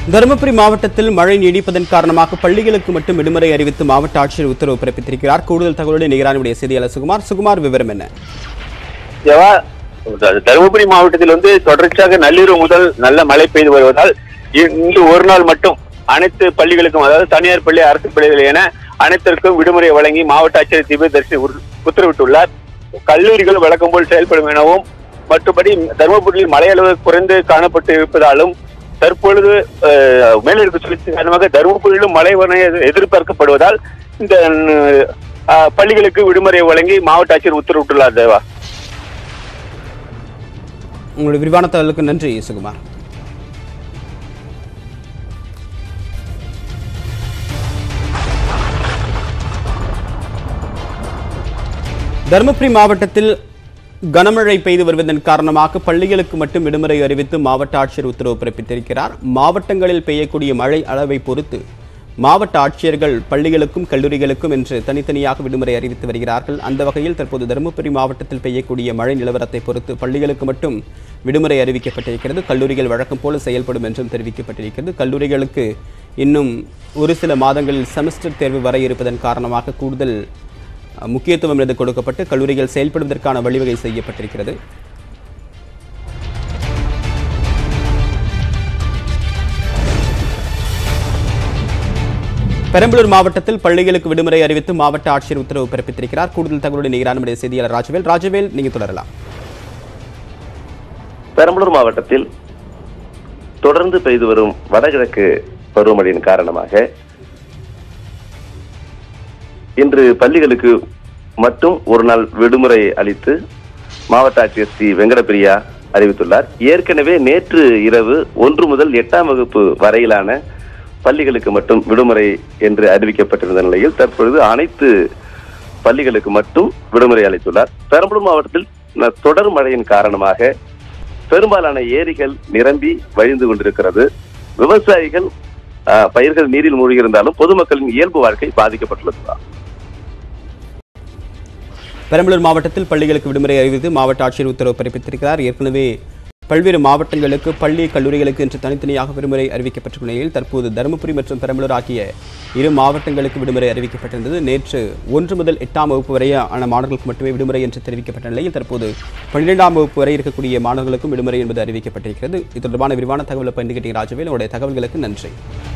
தருமபுரி மாவட்டத்தில் மழை நீடிப்பதன் காரணமாக பள்ளிகளுக்கு மட்டும் விடுமுறை அறிவித்து மாவட்ட ஆட்சியர் உத்தரவு பிறப்பித்திருக்கிறார் கூடுதல் தகவலுடன் நிகரானுடைய செய்தியாளர் சுகுமார் சுகுமார் விவரம் என்ன தேவா த- தருமபுரி மாவட்டத்தில் வந்து தொடர்ச்சியாக நள்ளிரவு முதல் நல்ல மழை பெய்து வருவதால் இ- இன்று ஒரு நாள் மட்டும் அனைத்து பள்ளிகளுக்கும் அதாவது தனியார் பள்ளி அரசு பள்ளிகள் என அனைத்திற்கும் விடுமுறை வழங்கி மாவட்ட ஆட்சியர் திவ்யதர்ஷி உரு- உத்தரவிட்டுள்ளார் கல்லூரிகள் வழக்கம் போல் செயல்படும் எனவும் மற்றபடி தருமபுரியில் மழை அளவு குறைந்து காணப்பட்டு இருப்பதாலும் தற்பொழுது அஹ், மேலடுக்கு சுழற்சி காரணமாக தருமபுரியிலும் மழை வர எதிர்பார்க்கப்படுவதால் இந்த அஹ், பள்ளிகளுக்கு விடுமுறை வழங்கி மாவட்ட ஆட்சியர் உத்தரவிட்டுள்ளார் தேவா உங்களுடைய விரிவான தகவலுக்கு நன்றி சுகுமார் தருமபுரி மாவட்டத்தில் கனமழை பெய்து வருவதன் காரணமாக பள்ளிகளுக்கு மட்டும் விடுமுறை அறிவித்து மாவட்ட ஆட்சியர் உத்தரவு பிறப்பித்திருக்கிறார் மாவட்டங்களில் பெய்யக்கூடிய மழை அளவை பொறுத்து மாவட்ட ஆட்சியர்கள் பள்ளிகளுக்கும் கல்லூரிகளுக்கும் என்று தனித்தனியாக விடுமுறை அறிவித்து வருகிறார்கள் அந்த வகையில் தற்போது தருமபுரி மாவட்டத்தில் பெய்யக்கூடிய மழை நிலவரத்தை பொறுத்து பள்ளிகளுக்கு மட்டும் விடுமுறை அறிவிக்கப்பட்டிருக்கிறது கல்லூரிகள் வழக்கம் போல செயல்படும் என்றும் தெரிவிக்கப்பட்டிருக்கிறது கல்லூரிகளுக்கு இன்னும் ஒரு சில மாதங்களில் செமஸ்டர் தேர்வு வர இருப்பதன் காரணமாக கூடுதல் அஹ், முக்கியத்துவம் இது கொடுக்கப்பட்டு கல்லூரிகள் செயல்படுவதற்கான வழிவகை செய்யப்பட்டிருக்கிறது பெரம்பலூர் மாவட்டத்தில் பள்ளிகளுக்கு விடுமுறை அறிவித்து மாவட்ட ஆட்சியர் உத்தரவு பிறப்பித்திருக்கிறார் கூடுதல் தகவலுடன் நிகரான நம்முடைய செய்தியாளர் ராஜவேல் ராஜவேல் நீங்க தொடரலாம் பெரம்பலூர் மாவட்டத்தில் தொடர்ந்து பெய்து வரும் வடகிழக்கு பருவமழையின் காரணமாக இன்று பள்ளிகளுக்கு மட்டும் ஒரு நாள் விடுமுறை அளித்து மாவட்ட ஆட்சியர் ஸ்ரீ வெங்கடபிரியா அறிவித்துள்ளார் ஏற்கனவே நேற்று இரவு ஒன்று முதல் எட்டாம் வகுப்பு வரையிலான பள்ளிகளுக்கு மட்டும் விடுமுறை என்று அறிவிக்கப்பட்டிருந்த நிலையில் தற்பொழுது அனைத்து பள்ளிகளுக்கு மட்டும் விடுமுறை அளித்துள்ளார் பெரம்பலூர் மாவட்டத்தில் ந- தொடர் மழையின் காரணமாக பெரும்பாலான ஏரிகள் நிரம்பி வழிந்து கொண்டிருக்கிறது விவசாயிகள் ஆஹ், பயிர்கள் நீரில் மூழ்கியிருந்தாலும் பொதுமக்களின் இயல்பு வாழ்க்கை பாதிக்கப்பட்டுள்ளது பெரம்பலூர் மாவட்டத்தில் பள்ளிகளுக்கு விடுமுறை அறிவித்து மாவட்ட ஆட்சியர் உத்தரவு பிறப்பித்திருக்கிறார் ஏற்கனவே பல்வேறு மாவட்டங்களுக்கு பள்ளி கல்லூரிகளுக்கு என்று தனித்தனியாக விடுமுறை அறிவிக்கப்பட்டுள்ள நிலையில் தற்போது தருமபுரி மற்றும் பெரம்பலூர் ஆகிய இரு மாவட்டங்களுக்கு விடுமுறை அறிவிக்கப்பட்டிருந்தது நேற்று ஒன்று முதல் எட்டாம் வகுப்பு வரையான மாணவர்களுக்கு மட்டுமே விடுமுறை என்று தெரிவிக்கப்பட்ட நிலையில் தற்போது பன்னிரெண்டாம் வகுப்பு வரை இருக்கக்கூடிய மாணவர்களுக்கும் விடுமுறை என்பது அறிவிக்கப்பட்டிருக்கிறது இது தொடர்பான விரிவான தகவலை பகிர்ந்துகிட்டீங்க ராஜவேல் உங்களுடைய தகவல்களுக்கு நன்றி